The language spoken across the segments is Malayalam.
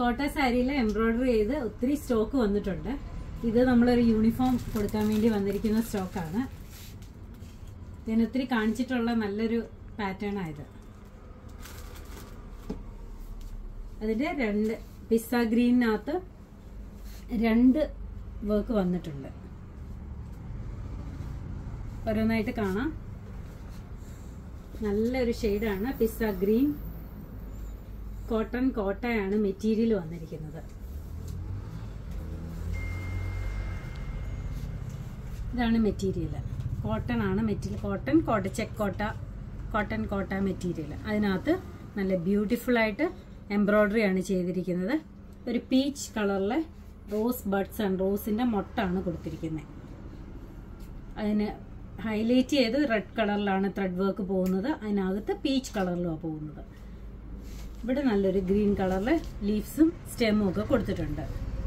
കോട്ട സാരിയിൽ എംബ്രോയിഡറി ചെയ്ത് ഒത്തിരി സ്റ്റോക്ക് വന്നിട്ടുണ്ട് ഇത് നമ്മളൊരു യൂണിഫോം കൊടുക്കാൻ വേണ്ടി വന്നിരിക്കുന്ന സ്റ്റോക്കാണ് ഇതിന് ഒത്തിരി കാണിച്ചിട്ടുള്ള നല്ലൊരു പാറ്റേൺ ആയത് അതിന്റെ രണ്ട് പിസ്സ ഗ്രീനകത്ത് രണ്ട് വർക്ക് വന്നിട്ടുണ്ട് ഓരോന്നായിട്ട് കാണാം നല്ലൊരു ഷെയ്ഡാണ് പിസ്സ ഗ്രീൻ കോട്ടൺ കോട്ടയാണ് മെറ്റീരിയൽ വന്നിരിക്കുന്നത് ഇതാണ് മെറ്റീരിയൽ കോട്ടൺ ആണ് മെറ്റീരിയൽ കോട്ടൺ കോട്ട ചെക്ക് കോട്ട കോട്ടൺ കോട്ട മെറ്റീരിയൽ അതിനകത്ത് നല്ല ബ്യൂട്ടിഫുൾ ആയിട്ട് എംബ്രോയ്ഡറി ആണ് ചെയ്തിരിക്കുന്നത് ഒരു പീച്ച് കളറിലെ റോസ് ബഡ്സ് ആൻഡ് റോസിന്റെ മൊട്ടാണ് കൊടുത്തിരിക്കുന്നത് അതിന് ഹൈലൈറ്റ് ചെയ്ത് റെഡ് കളറിലാണ് ത്രെഡ് വർക്ക് പോകുന്നത് അതിനകത്ത് പീച്ച് കളറിലാണ് പോകുന്നത് ഇവിടെ നല്ലൊരു ഗ്രീൻ കളറിലെ ലീവ്സും സ്റ്റെമും ഒക്കെ കൊടുത്തിട്ടുണ്ട്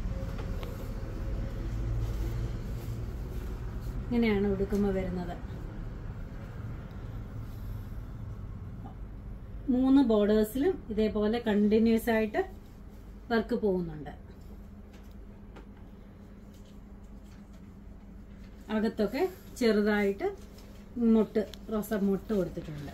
ഇങ്ങനെയാണ് ഉടുക്കുമ്പോൾ വരുന്നത് മൂന്ന് ബോർഡേഴ്സിലും ഇതേപോലെ കണ്ടിന്യൂസ് ആയിട്ട് വർക്ക് പോകുന്നുണ്ട് അകത്തൊക്കെ ചെറുതായിട്ട് മുട്ട് റോസ മുട്ട് കൊടുത്തിട്ടുണ്ട്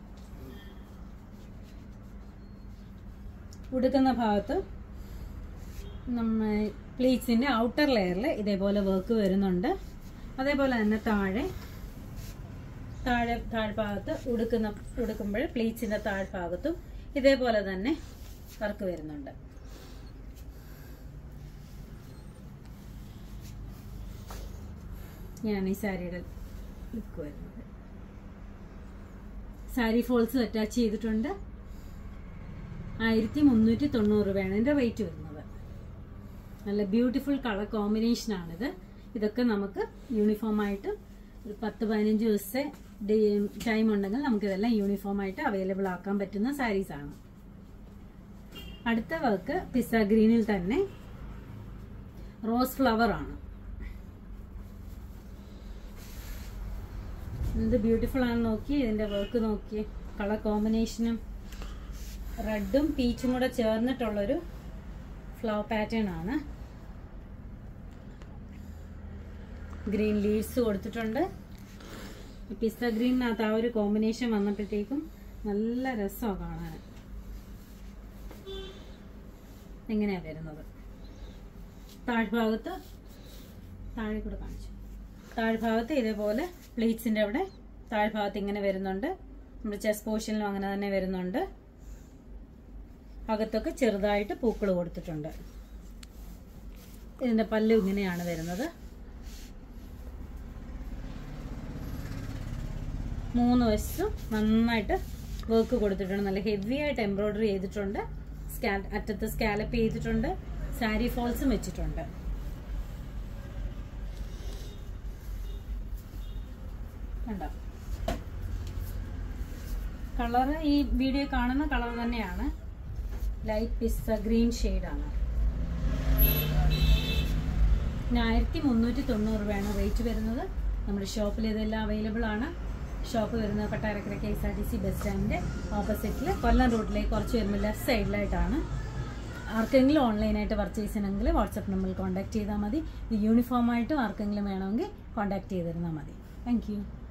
ഉടുക്കുന്ന ഭാഗത്ത് നമ്മ പ്ലീറ്റ്സിന്റെ ഔട്ടർ ലെയറിൽ ഇതേപോലെ വർക്ക് വരുന്നുണ്ട് അതേപോലെ തന്നെ താഴെ താഴെ താഴ്ഭാഗത്ത് ഉടുക്കുന്ന ഉടുക്കുമ്പോൾ പ്ലീറ്റ്സിന്റെ താഴ്ഭാഗത്തും ഇതേപോലെ തന്നെ വർക്ക് വരുന്നുണ്ട് ഞാൻ ഈ സാരിയുടെ ലുക്ക് വരുന്നത് സാരി ഫോൾസ് അറ്റാച്ച് ചെയ്തിട്ടുണ്ട് ആയിരത്തി മുന്നൂറ്റി തൊണ്ണൂറ് രൂപയാണ് ഇതിന്റെ റേറ്റ് വരുന്നത് നല്ല ബ്യൂട്ടിഫുൾ കളർ കോമ്പിനേഷൻ ആണിത് ഇതൊക്കെ നമുക്ക് യൂണിഫോം ആയിട്ട് ഒരു പത്ത് പതിനഞ്ച് ദിവസത്തെ ടൈം ഉണ്ടെങ്കിൽ നമുക്ക് ഇതെല്ലാം യൂണിഫോം ആയിട്ട് അവൈലബിൾ ആക്കാൻ പറ്റുന്ന സാരീസ് ആണ് അടുത്ത വർക്ക് പിസ്സ ഗ്രീനിൽ തന്നെ റോസ് ഫ്ലവർ ആണ് എന്ത് ബ്യൂട്ടിഫുൾ ആണെന്ന് നോക്കി ഇതിന്റെ വർക്ക് നോക്കി കളർ കോമ്പിനേഷനും റെഡും പീച്ചും കൂടെ ചേർന്നിട്ടുള്ളൊരു ഫ്ലവർ പാറ്റേൺ ആണ് ഗ്രീൻ ലീവ്സ് കൊടുത്തിട്ടുണ്ട് പിസ്ത ഗ്രീനിനകത്ത് ആ ഒരു കോമ്പിനേഷൻ വന്നപ്പോഴത്തേക്കും നല്ല രസമാണ് കാണാൻ എങ്ങനെയാ വരുന്നത് താഴ്ഭാഗത്ത് താഴെ കൂടെ കാണിച്ചു താഴ്ഭാഗത്ത് ഇതേപോലെ പ്ലേറ്റ്സിന്റെ അവിടെ താഴ്ഭാഗത്ത് ഇങ്ങനെ വരുന്നുണ്ട് നമ്മുടെ ചെസ് പോർഷനിലും അങ്ങനെ തന്നെ വരുന്നുണ്ട് അകത്തൊക്കെ ചെറുതായിട്ട് പൂക്കൾ കൊടുത്തിട്ടുണ്ട് ഇതിന്റെ പല്ല് ഇങ്ങനെയാണ് വരുന്നത് മൂന്ന് വശത്തും നന്നായിട്ട് വർക്ക് കൊടുത്തിട്ടുണ്ട് നല്ല ഹെവി ആയിട്ട് എംബ്രോയിഡറി ചെയ്തിട്ടുണ്ട് സ്കാ അറ്റത്ത് സ്കാലപ്പ് ചെയ്തിട്ടുണ്ട് സാരി ഫോൾസും വെച്ചിട്ടുണ്ട് കണ്ടോ കളർ ഈ വീഡിയോ കാണുന്ന കളർ തന്നെയാണ് ലൈറ്റ് പിസ്ത ഗ്രീൻ ഷെയ്ഡാണ് പിന്നെ ആയിരത്തി മുന്നൂറ്റി തൊണ്ണൂറ് രൂപയാണ് റേറ്റ് വരുന്നത് നമ്മുടെ ഷോപ്പിൽ ഇതെല്ലാം അവൈലബിൾ ആണ് ഷോപ്പ് വരുന്നത് Kottarakkara K S R T C bus സ്റ്റാൻഡിൻ്റെ ഓപ്പോസിറ്റിൽ കൊല്ലം റൂട്ടിലേക്ക് കുറച്ച് വരുമ്പോൾ ലെഫ്റ്റ് സൈഡിലായിട്ടാണ് ആർക്കെങ്കിലും ഓൺലൈനായിട്ട് പർച്ചേസ് ചെയ്യണമെങ്കിൽ വാട്സപ്പ് നമ്പറിൽ കോൺടാക്ട് ചെയ്താൽ മതി ഇത് യൂണിഫോം ആയിട്ടും ആർക്കെങ്കിലും വേണമെങ്കിൽ കോൺടാക്ട് ചെയ്തിരുന്നാൽ മതി താങ്ക്